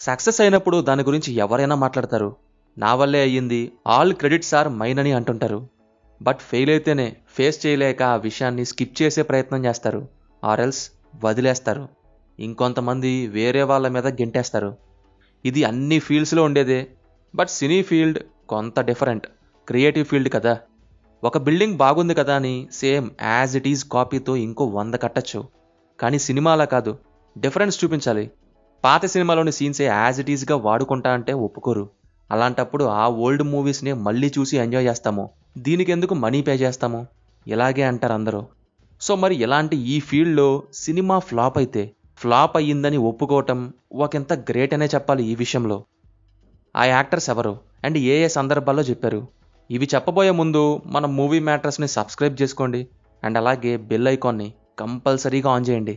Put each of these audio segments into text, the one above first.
success అయినప్పుడు దాని గురించి ఎవరైనా మాట్లాడతారు నా వల్లే అయ్యింది ఆల్ క్రెడిట్స్ ఆర్ మైన్ అని అంటుంటారు బట్ ఫెయిల్ అయితేనే ఫేస్ చేయలేక ఆ విషయాన్ని స్కిప్ చేసే ప్రయత్నం చేస్తారు ఆర్ఎల్స్ వదిలేస్తారు ఇంకొంతమంది వేరే వాళ్ళ మీద గెంటేస్తారు ఇది అన్ని ఫీల్డ్స్లో ఉండేదే బట్ సినీ ఫీల్డ్ కొంత డిఫరెంట్ క్రియేటివ్ ఫీల్డ్ కదా ఒక బిల్డింగ్ బాగుంది కదా అని సేమ్ యాజ్ ఇట్ ఈజ్ కాపీతో ఇంకో వంద కట్టచ్చు కానీ సినిమాలా కాదు డిఫరెన్స్ చూపించాలి పాత సినిమాలోని సీన్సే యాజ్ ఇట్ ఈజ్గా వాడుకుంటా అంటే ఒప్పుకోరు అలాంటప్పుడు ఆ ఓల్డ్ మూవీస్ని మళ్ళీ చూసి ఎంజాయ్ చేస్తాము దీనికి ఎందుకు మనీ పే చేస్తాము ఇలాగే అంటారు అందరూ సో మరి ఇలాంటి ఈ ఫీల్డ్లో సినిమా ఫ్లాప్ అయితే ఫ్లాప్ అయ్యిందని ఒప్పుకోవటం ఒకంత గ్రేట్ అనే చెప్పాలి ఈ విషయంలో ఆ యాక్టర్స్ ఎవరు అండ్ ఏ ఏ సందర్భాల్లో చెప్పారు ఇవి చెప్పబోయే ముందు మన మూవీ మ్యాటర్స్ని సబ్స్క్రైబ్ చేసుకోండి అండ్ అలాగే బెల్ ఐకాన్ని కంపల్సరీగా ఆన్ చేయండి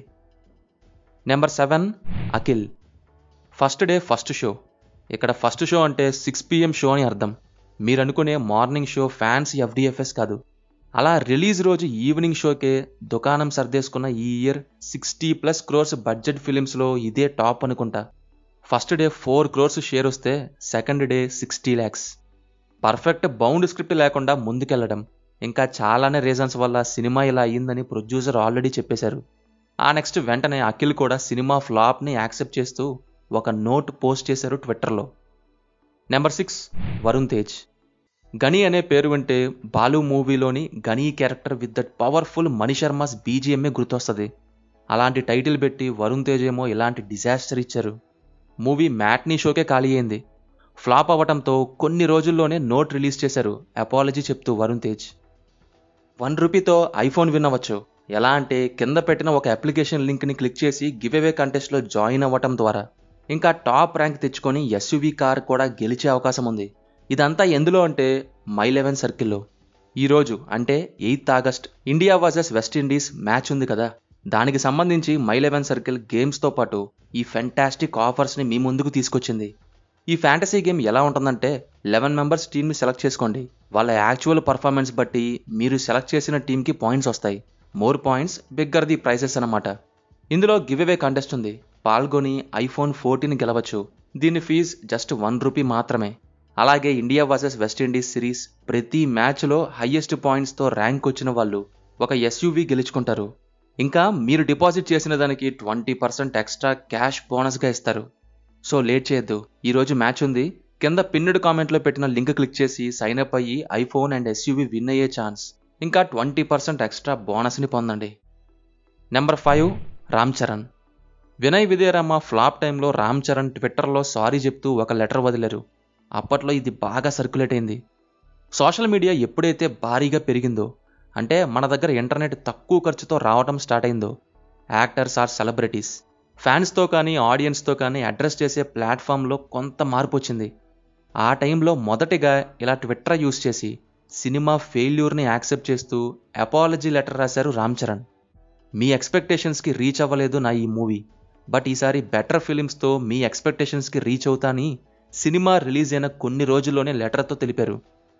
number seven Akhil first day first show ఇక్కడ ఫస్ట్ షో అంటే సిక్స్ పిఎం షో అని అర్థం మీరు అనుకునే మార్నింగ్ షో ఫ్యాన్స్ ఎఫ్డిఎఫ్ఎస్ కాదు అలా రిలీజ్ రోజు ఈవినింగ్ షోకే దుకాణం సర్దేసుకున్న ఈ year sixty plus crores budget ఫిలిమ్స్లో ఇదే టాప్ అనుకుంటా first day four crores share వస్తే second day sixty lakhs perfect bound script లేకుండా ముందుకెళ్లడం ఇంకా చాలానే రీజన్స్ వల్ల సినిమా ఇలా అయ్యిందని ప్రొడ్యూసర్ ఆల్రెడీ చెప్పేశారు ఆ నెక్స్ట్ వెంటనే అఖిల్ కూడా సినిమా ఫ్లాప్ని యాక్సెప్ట్ చేస్తూ ఒక నోట్ పోస్ట్ చేశారు ట్విట్టర్లో నెంబర్ సిక్స్ వరుణ్ తేజ్ గని అనే పేరు వింటే బాలు మూవీలోని Gani character with that powerful Mani Sharma's బీజిఎంఏ గుర్తొస్తుంది అలాంటి టైటిల్ పెట్టి వరుణ్ తేజ్ ఏమో ఇలాంటి డిజాస్టర్ ఇచ్చారు మూవీ మ్యాట్నీ షోకే ఖాళీ అయింది ఫ్లాప్ అవ్వటంతో కొన్ని రోజుల్లోనే నోట్ రిలీజ్ చేశారు అపాలజీ చెప్తూ వరుణ్ తేజ్ వన్ రూపీతో ఐఫోన్ వినవచ్చు ఎలా అంటే కింద పెట్టిన ఒక అప్లికేషన్ లింక్ని క్లిక్ చేసి గివ్ అవే కంటెస్ట్లో జాయిన్ అవ్వటం ద్వారా ఇంకా టాప్ ర్యాంక్ తెచ్చుకొని ఎస్యూవీ కార్ కూడా గెలిచే అవకాశం ఉంది ఇదంతా ఎందులో అంటే మై లెవెన్ సర్కిల్లో ఈరోజు అంటే eighth August India versus West Indies match ఉంది కదా దానికి సంబంధించి మై లెవెన్ సర్కిల్ గేమ్స్తో పాటు ఈ ఫెంటాస్టిక్ ఆఫర్స్ని మీ ముందుకు తీసుకొచ్చింది ఈ ఫ్యాంటసీ గేమ్ ఎలా ఉంటుందంటే లెవెన్ మెంబర్స్ టీమ్ని సెలెక్ట్ చేసుకోండి వాళ్ళ యాక్చువల్ పర్ఫార్మెన్స్ బట్టి మీరు సెలెక్ట్ చేసిన టీంకి పాయింట్స్ వస్తాయి more points bigger the prizes అన్నమాట ఇందులో గివ్ అవే కంటెస్ట్ ఉంది పాల్గొని ఐఫోన్ ఫోర్టీన్ గెలవచ్చు దీని ఫీజ్ జస్ట్ వన్ రూపీ మాత్రమే అలాగే ఇండియా వర్సెస్ వెస్టిండీస్ సిరీస్ ప్రతి మ్యాచ్లో హయ్యెస్ట్ పాయింట్స్తో ర్యాంక్ వచ్చిన వాళ్ళు ఒక ఎస్యూవీ గెలుచుకుంటారు ఇంకా మీరు డిపాజిట్ చేసిన దానికి ట్వంటీ పర్సెంట్ ఎక్స్ట్రా క్యాష్ బోనస్గా ఇస్తారు సో లేట్ చేయొద్దు ఈరోజు మ్యాచ్ ఉంది కింద పిన్నెడ్ కామెంట్లో పెట్టిన లింక్ క్లిక్ చేసి సైన్ అప్ అయ్యి ఐఫోన్ అండ్ ఎస్యూవీ విన్ అయ్యే ఛాన్స్ ఇంకా ట్వంటీ పర్సెంట్ ఎక్స్ట్రా బోనస్ని పొందండి number five Ram Charan Vinay Vijayarama flop టైంలో రామ్ చరణ్ ట్విట్టర్లో సారీ చెప్తూ ఒక లెటర్ వదిలారు అప్పట్లో ఇది బాగా సర్క్యులేట్ అయింది సోషల్ మీడియా ఎప్పుడైతే భారీగా పెరిగిందో అంటే మన దగ్గర ఇంటర్నెట్ తక్కువ ఖర్చుతో రావడం స్టార్ట్ అయిందో యాక్టర్స్ ఆర్ సెలబ్రిటీస్ ఫ్యాన్స్తో కానీ ఆడియన్స్తో కానీ అడ్రస్ చేసే ప్లాట్ఫామ్లో కొంత మార్పు వచ్చింది ఆ టైంలో మొదటిగా ఇలా ట్విట్టర్ యూస్ చేసి సినిమా ఫెయిల్యూర్ని యాక్సెప్ట్ చేస్తూ అపాలజీ లెటర్ రాశారు రామ్ చరణ్ మీ ఎక్స్పెక్టేషన్స్కి రీచ్ అవ్వలేదు నా ఈ మూవీ బట్ ఈసారి బెటర్ ఫిలిమ్స్తో మీ ఎక్స్పెక్టేషన్స్కి రీచ్ అవుతాని సినిమా రిలీజ్ అయిన కొన్ని రోజుల్లోనే లెటర్తో తెలిపారు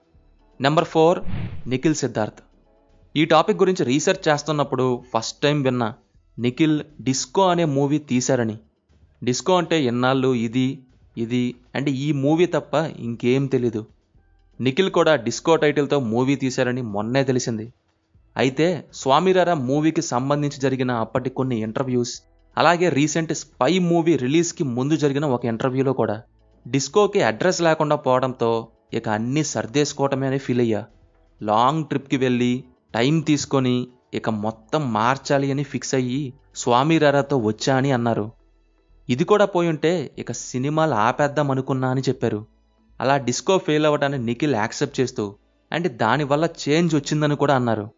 నెంబర్ ఫోర్ నిఖిల్ సిద్ధార్థ్ ఈ టాపిక్ గురించి రీసెర్చ్ చేస్తున్నప్పుడు ఫస్ట్ టైం విన్నా నిఖిల్ డిస్కో అనే మూవీ తీశారని డిస్కో అంటే ఎన్నాళ్ళు ఇది ఇది అంటే ఈ మూవీ తప్ప ఇంకేం తెలీదు నిఖిల్ కూడా డిస్కో టైటిల్తో మూవీ తీశారని మొన్నే తెలిసింది అయితే స్వామిరారా మూవీకి సంబంధించి జరిగిన అప్పటి కొన్ని ఇంటర్వ్యూస్ అలాగే రీసెంట్ స్పై మూవీ రిలీజ్కి ముందు జరిగిన ఒక ఇంటర్వ్యూలో కూడా డిస్కోకి అడ్రస్ లేకుండా పోవడంతో ఇక అన్నీ సర్దేసుకోవటమే అని ఫీల్ అయ్యా లాంగ్ ట్రిప్కి వెళ్ళి టైం తీసుకొని ఇక మొత్తం మార్చాలి అని ఫిక్స్ అయ్యి స్వామిరారాతో వచ్చా అని అన్నారు ఇది కూడా పోయి ఉంటే ఇక సినిమాలు ఆపేద్దాం అనుకున్నా అని చెప్పారు అలా డిస్కో ఫెయిల్ అవ్వడాన్ని నిఖిల్ యాక్సెప్ట్ చేస్తూ అండ్ దానివల్ల చేంజ్ వచ్చిందని కూడా అన్నారు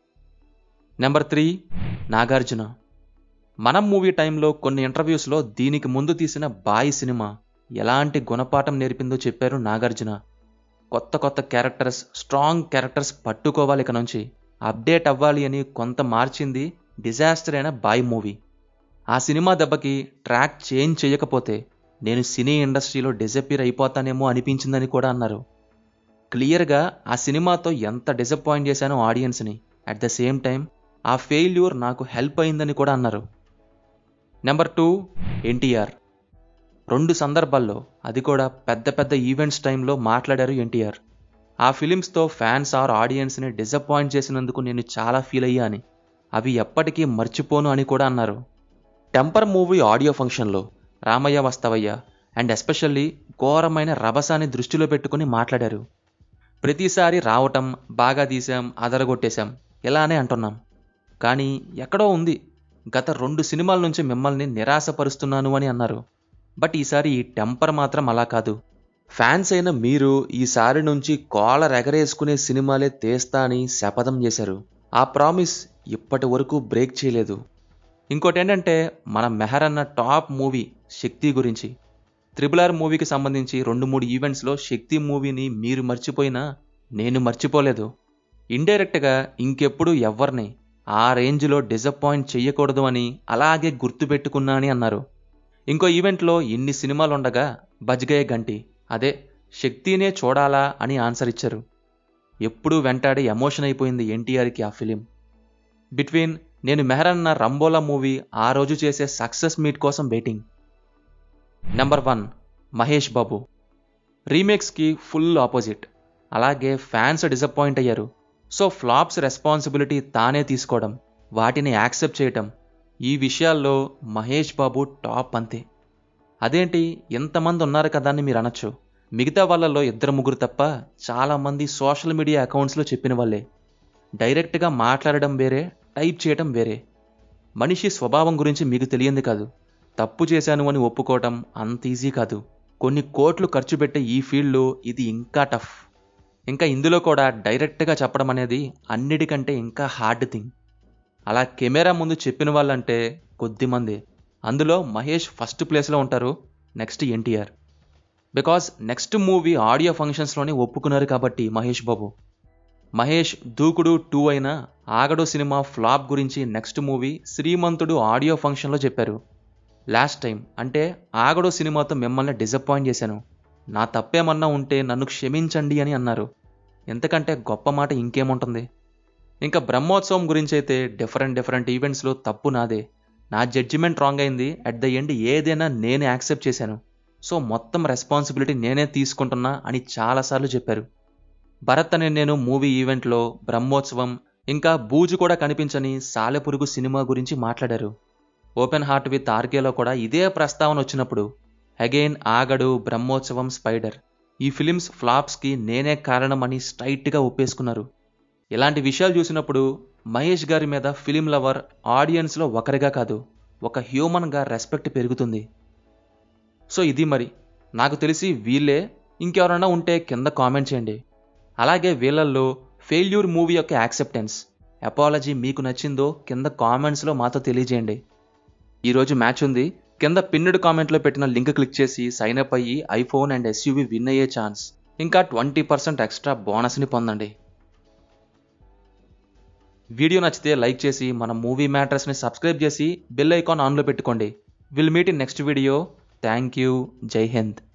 నెంబర్ త్రీ నాగార్జున మనం మూవీ టైంలో కొన్ని ఇంటర్వ్యూస్లో దీనికి ముందు తీసిన బాయ్ సినిమా ఎలాంటి గుణపాఠం నేర్పిందో చెప్పారు నాగార్జున కొత్త కొత్త క్యారెక్టర్స్ స్ట్రాంగ్ క్యారెక్టర్స్ పట్టుకోవాలి ఇక నుంచి అప్డేట్ అవ్వాలి అని కొంత మార్చింది డిజాస్టర్ అయిన బాయ్ మూవీ ఆ సినిమా దెబ్బకి ట్రాక్ చేంజ్ చేయకపోతే నేను సినీ ఇండస్ట్రీలో డిజపీర్ అయిపోతానేమో అనిపించిందని కూడా అన్నారు క్లియర్గా ఆ సినిమాతో ఎంత డిసప్పాయింట్ చేశానో ఆడియన్స్ని అట్ ద సేమ్ టైం ఆ ఫెయిల్యూర్ నాకు హెల్ప్ అయిందని కూడా అన్నారు నెంబర్ టూ ఎన్టీఆర్ రెండు సందర్భాల్లో అది కూడా పెద్ద పెద్ద ఈవెంట్స్ టైంలో మాట్లాడారు ఎన్టీఆర్ ఆ ఫిలిమ్స్తో ఫ్యాన్స్ ఆర్ ఆడియన్స్ని డిసప్పాయింట్ చేసినందుకు నేను చాలా ఫీల్ అయ్యా అని అవి ఎప్పటికీ మర్చిపోను అని కూడా అన్నారు టెంపర్ మూవీ ఆడియో ఫంక్షన్లో రామయ్య వస్తవయ్య అండ్ ఎస్పెషల్లీ ఘోరమైన రభసాన్ని దృష్టిలో పెట్టుకుని మాట్లాడారు ప్రతిసారి రావటం బాగా తీసాం అదరగొట్టేశాం ఇలానే అంటున్నాం కానీ ఎక్కడో ఉంది గత రెండు సినిమాల నుంచి మిమ్మల్ని నిరాశపరుస్తున్నాను అని అన్నారు బట్ ఈసారి ఈ టెంపర్ మాత్రం అలా కాదు ఫ్యాన్స్ అయిన మీరు ఈసారి నుంచి కాలర్ ఎగరేసుకునే సినిమాలే తీస్తా అని శపథం చేశారు ఆ ప్రామిస్ ఇప్పటి వరకు బ్రేక్ చేయలేదు ఇంకోటి ఏంటంటే మన మెహర్ అన్న టాప్ మూవీ శక్తి గురించి త్రిబుల్ ఆర్ మూవీకి సంబంధించి రెండు మూడు ఈవెంట్స్లో శక్తి మూవీని మీరు మర్చిపోయినా నేను మర్చిపోలేదు ఇండైరెక్ట్గా ఇంకెప్పుడు ఎవరిని ఆ రేంజ్లో డిసప్పాయింట్ చెయ్యకూడదు అని అలాగే గుర్తుపెట్టుకున్నా అని అన్నారు ఇంకో ఈవెంట్లో ఇన్ని సినిమాలు ఉండగా బజ్గయ్య గంటి అదే శక్తినే చూడాలా అని ఆన్సర్ ఇచ్చారు ఎప్పుడూ వెంటాడి ఎమోషన్ అయిపోయింది ఎన్టీఆర్కి ఆ ఫిలిం బిట్వీన్ నేను మెహరన్న రంబోలా మూవీ ఆ రోజు చేసే సక్సెస్ మీట్ కోసం waiting number one Mahesh Babu రీమేక్స్కి ఫుల్ ఆపోజిట్ అలాగే ఫ్యాన్స్ డిసప్పాయింట్ అయ్యారు సో ఫ్లాప్స్ రెస్పాన్సిబిలిటీ తానే తీసుకోవడం వాటిని యాక్సెప్ట్ చేయటం ఈ విషయాల్లో మహేష్ బాబు టాప్ అంతే అదేంటి ఎంతమంది ఉన్నారు కదా అని మీరు అనొచ్చు మిగతా వాళ్ళలో ఇద్దరు ముగ్గురు తప్ప చాలామంది సోషల్ మీడియా అకౌంట్స్లో చెప్పిన వాళ్ళే డైరెక్ట్గా మాట్లాడడం వేరే టైప్ చేయడం వేరే మనిషి స్వభావం గురించి మీకు తెలియంది కాదు తప్పు చేశాను అని ఒప్పుకోవటం అంత ఈజీ కాదు కొన్ని కోట్లు ఖర్చు పెట్టే ఈ ఫీల్డ్లో ఇది ఇంకా టఫ్ ఇంకా ఇందులో కూడా డైరెక్ట్గా చెప్పడం అనేది అన్నిటికంటే ఇంకా హార్డ్ థింగ్ అలా కెమెరా ముందు చెప్పిన వాళ్ళంటే కొద్దిమంది అందులో మహేష్ ఫస్ట్ ప్లేస్లో ఉంటారు next NTR because next movie audio ఫంక్షన్స్లోనే ఒప్పుకున్నారు కాబట్టి మహేష్ బాబు మహేష్ దూకుడు టూ అయిన ఆగడు సినిమా ఫ్లాప్ గురించి నెక్స్ట్ మూవీ శ్రీమంతుడు ఆడియో ఫంక్షన్లో చెప్పారు లాస్ట్ టైం అంటే ఆగడు సినిమాతో మిమ్మల్ని డిసప్పాయింట్ చేశాను నా తప్పేమన్నా ఉంటే నన్ను క్షమించండి అని అన్నారు ఎంతకంటే గొప్ప మాట ఇంకేముంటుంది ఇంకా బ్రహ్మోత్సవం గురించి అయితే డిఫరెంట్ డిఫరెంట్ ఈవెంట్స్లో తప్పు నాదే నా జడ్జిమెంట్ రాంగ్ అయింది అట్ ద ఎండ్ ఏదైనా నేనే యాక్సెప్ట్ చేశాను సో మొత్తం రెస్పాన్సిబిలిటీ నేనే తీసుకుంటున్నా అని చాలాసార్లు చెప్పారు భరత్ అనే నేను మూవీ ఈవెంట్లో బ్రహ్మోత్సవం ఇంకా బూజు కూడా కనిపించని సాలెపురుగు సినిమా గురించి మాట్లాడారు ఓపెన్ హార్ట్ విత్ ఆర్కేలో కూడా ఇదే ప్రస్తావన వచ్చినప్పుడు అగైన్ ఆగడు బ్రహ్మోత్సవం స్పైడర్ ఈ ఫిలిమ్స్ ఫ్లాప్స్కి నేనే కారణమని స్ట్రైట్గా ఒప్పేసుకున్నారు ఇలాంటి విషయాలు చూసినప్పుడు మహేష్ గారి మీద ఫిలిం లవర్ ఆడియన్స్లో ఒకరిగా కాదు ఒక హ్యూమన్గా రెస్పెక్ట్ పెరుగుతుంది సో ఇది మరి నాకు తెలిసి వీళ్ళే ఇంకెవరైనా ఉంటే కింద కామెంట్ చేయండి అలాగే వీళ్ళల్లో ఫెయిల్యూర్ మూవీ యొక్క యాక్సెప్టెన్స్ అపాలజీ మీకు నచ్చిందో కింద కామెంట్స్లో మాతో తెలియజేయండి ఈరోజు మ్యాచ్ ఉంది కింద పిన్నెడ్ కామెంట్లో పెట్టిన లింక్ క్లిక్ చేసి సైన్ అప్ అయ్యి ఐఫోన్ అండ్ ఎస్యూవి విన్ అయ్యే ఛాన్స్ ఇంకా ట్వంటీ పర్సెంట్ ఎక్స్ట్రా బోనస్ని పొందండి వీడియో నచ్చితే లైక్ చేసి మన మూవీ మ్యాటర్స్ని సబ్స్క్రైబ్ చేసి బెల్ ఐకాన్ ఆన్లో పెట్టుకోండి will meet in next video thank you జై హింద్